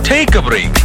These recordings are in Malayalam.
Take a break.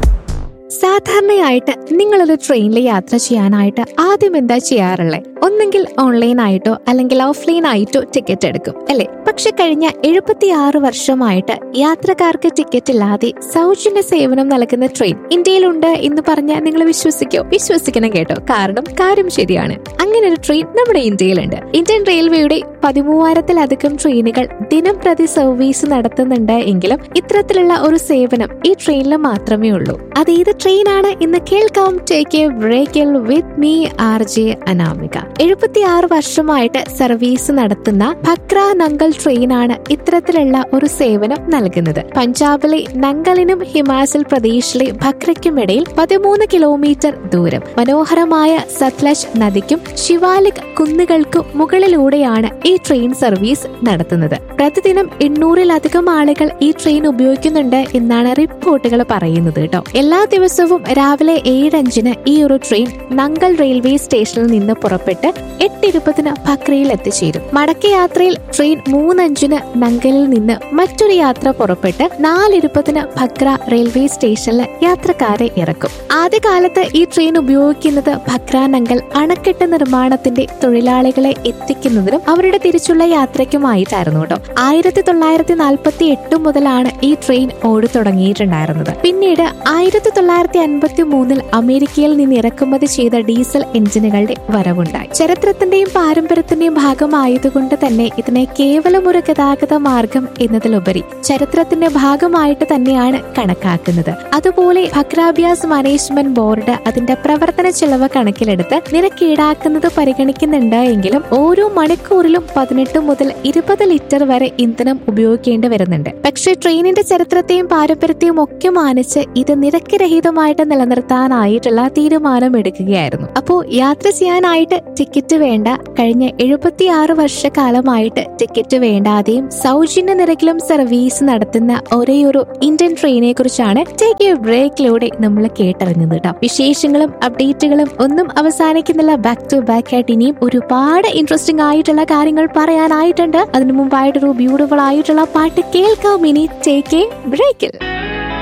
സാധാരണയായിട്ട് നിങ്ങളൊരു ട്രെയിനിൽ യാത്ര ചെയ്യാനായിട്ട് ആദ്യം എന്താ ചെയ്യാറുള്ളത് ഒന്നെങ്കിൽ ഓൺലൈൻ ആയിട്ടോ അല്ലെങ്കിൽ ഓഫ്ലൈൻ ആയിട്ടോ ടിക്കറ്റ് എടുക്കും അല്ലെ പക്ഷെ കഴിഞ്ഞ എഴുപത്തിയാറ് വർഷമായിട്ട് യാത്രക്കാർക്ക് ടിക്കറ്റ് ഇല്ലാതെ സൗജന്യ സേവനം നൽകുന്ന ട്രെയിൻ ഇന്ത്യയിലുണ്ട് എന്ന് പറഞ്ഞാൽ നിങ്ങൾ വിശ്വസിക്കോ വിശ്വസിക്കണം കേട്ടോ കാരണം കാര്യം ശരിയാണ് അങ്ങനെ ഒരു ട്രെയിൻ നമ്മുടെ ഇന്ത്യയിലുണ്ട് ഇന്ത്യൻ റെയിൽവേയുടെ പതിമൂവായിരത്തിലധികം ട്രെയിനുകൾ ദിനം പ്രതി സർവീസ് നടത്തുന്നുണ്ട് എങ്കിലും ഇത്തരത്തിലുള്ള ഒരു സേവനം ഈ ട്രെയിനിൽ മാത്രമേ ഉള്ളൂ അത് ഏത് ട്രെയിനാണ് ഇന്ന് കേൾക്കാം ടേക്ക് എ ബ്രേക്കിൽ with me R J Anamika എഴുപത്തിയാറ് വർഷമായിട്ട് സർവീസ് നടത്തുന്ന ഭക്ര നങ്കൽ ട്രെയിനാണ് ഇത്തരത്തിലുള്ള ഒരു സേവനം നൽകുന്നത് പഞ്ചാബിലെ നങ്കലിനും ഹിമാചൽ പ്രദേശിലെ ഭക്രയ്ക്കുമിടയിൽ പതിമൂന്ന് കിലോമീറ്റർ ദൂരം മനോഹരമായ സത്ലജ് നദിക്കും ശിവാലിക് കുന്നുകൾക്കും മുകളിലൂടെയാണ് ഈ ട്രെയിൻ സർവീസ് നടത്തുന്നത് പ്രതിദിനം എണ്ണൂറിലധികം ആളുകൾ ഈ ട്രെയിൻ ഉപയോഗിക്കുന്നുണ്ട് എന്നാണ് റിപ്പോർട്ടുകൾ പറയുന്നത് കേട്ടോ എല്ലാ ദിവസവും രാവിലെ ഏഴഞ്ചിന് ഈ ഒരു ട്രെയിൻ നങ്കൽ റെയിൽവേ സ്റ്റേഷനിൽ നിന്ന് പുറപ്പെട്ട് എട്ട് ഇരുപതിന് ഭക്രയിൽ എത്തിച്ചേരും മടക്ക യാത്രയിൽ ട്രെയിൻ മൂന്നഞ്ചിന് നങ്കലിൽ നിന്ന് മറ്റൊരു യാത്ര പുറപ്പെട്ട് നാലിരുപതിന് ഭക്ര റെയിൽവേ സ്റ്റേഷനിൽ യാത്രക്കാരെ ഇറക്കും ആദ്യകാലത്ത് ഈ ട്രെയിൻ ഉപയോഗിക്കുന്നത് ഭക്ര നങ്കൽ അണക്കെട്ട് നിർമ്മാണത്തിന്റെ തൊഴിലാളികളെ എത്തിക്കുന്നതിനും അവരുടെ തിരിച്ചുള്ള യാത്രയ്ക്കുമായിട്ടായിരുന്നു കേട്ടോ ആയിരത്തി തൊള്ളായിരത്തി നാൽപ്പത്തി എട്ട് മുതലാണ് ഈ ട്രെയിൻ ഓടി തുടങ്ങിയിട്ടുണ്ടായിരുന്നത് പിന്നീട് ആയിരത്തി തൊള്ളായിരത്തി അൻപത്തി മൂന്നിൽ അമേരിക്കയിൽ നിന്ന് ഇറക്കുമതി ചെയ്ത ഡീസൽ എഞ്ചിനുകളുടെ വരവുണ്ടായി ചരിത്രത്തിന്റെയും പാരമ്പര്യത്തിന്റെയും ഭാഗമായതുകൊണ്ട് തന്നെ ഇതിനെ കേവലം ഒരു ഗതാഗത മാർഗം എന്നതിലുപരി ചരിത്രത്തിന്റെ ഭാഗമായിട്ട് തന്നെയാണ് കണക്കാക്കുന്നത് അതുപോലെ ഭക്രാഭ്യാസ് മാനേജ്മെന്റ് ബോർഡ് അതിന്റെ പ്രവർത്തന ചെലവ് കണക്കിലെടുത്ത് നിരക്ക് ഈടാക്കുന്നത് പരിഗണിക്കുന്നുണ്ട് എങ്കിലും ഓരോ മണിക്കൂറിലും പതിനെട്ട് മുതൽ ഇരുപത് ലിറ്റർ വരെ ഇന്ധനം ഉപയോഗിക്കേണ്ടി വരുന്നുണ്ട് പക്ഷെ ട്രെയിനിന്റെ ചരിത്രത്തെയും പാരമ്പര്യത്തെയും ഒക്കെ മാനിച്ച് ഇത് നിരക്ക് രഹിതമായിട്ട് നിലനിർത്താനായിട്ടുള്ള തീരുമാനം എടുക്കുകയായിരുന്നു അപ്പോ യാത്ര ചെയ്യാനായിട്ട് ടിക്കറ്റ് വേണ്ട കഴിഞ്ഞ എഴുപത്തിയാറ് വർഷക്കാലമായിട്ട് ടിക്കറ്റ് വേണ്ടാതെയും സൗജന്യ നിരക്കിലും സർവീസ് നടത്തുന്ന ഒരേ ഒരു ഇന്ത്യൻ ട്രെയിനെ കുറിച്ചാണ് ടേക്ക് എ ബ്രേക്കിലൂടെ നമ്മൾ കേട്ടറിഞ്ഞത് കേട്ടോ വിശേഷങ്ങളും അപ്ഡേറ്റുകളും ഒന്നും അവസാനിക്കുന്നില്ല ബാക്ക് ടു ബാക്ക് ആയിട്ട് ഇനിയും ഒരുപാട് ഇൻട്രസ്റ്റിംഗ് ആയിട്ടുള്ള കാര്യങ്ങൾ പറയാനായിട്ടുണ്ട് അതിനു മുമ്പായിട്ടൊരു ബ്യൂട്ടിഫുൾ ആയിട്ടുള്ള പാട്ട് കേൾക്കാം ഇനി ടേക്ക് എ ബ്രേക്കിൽ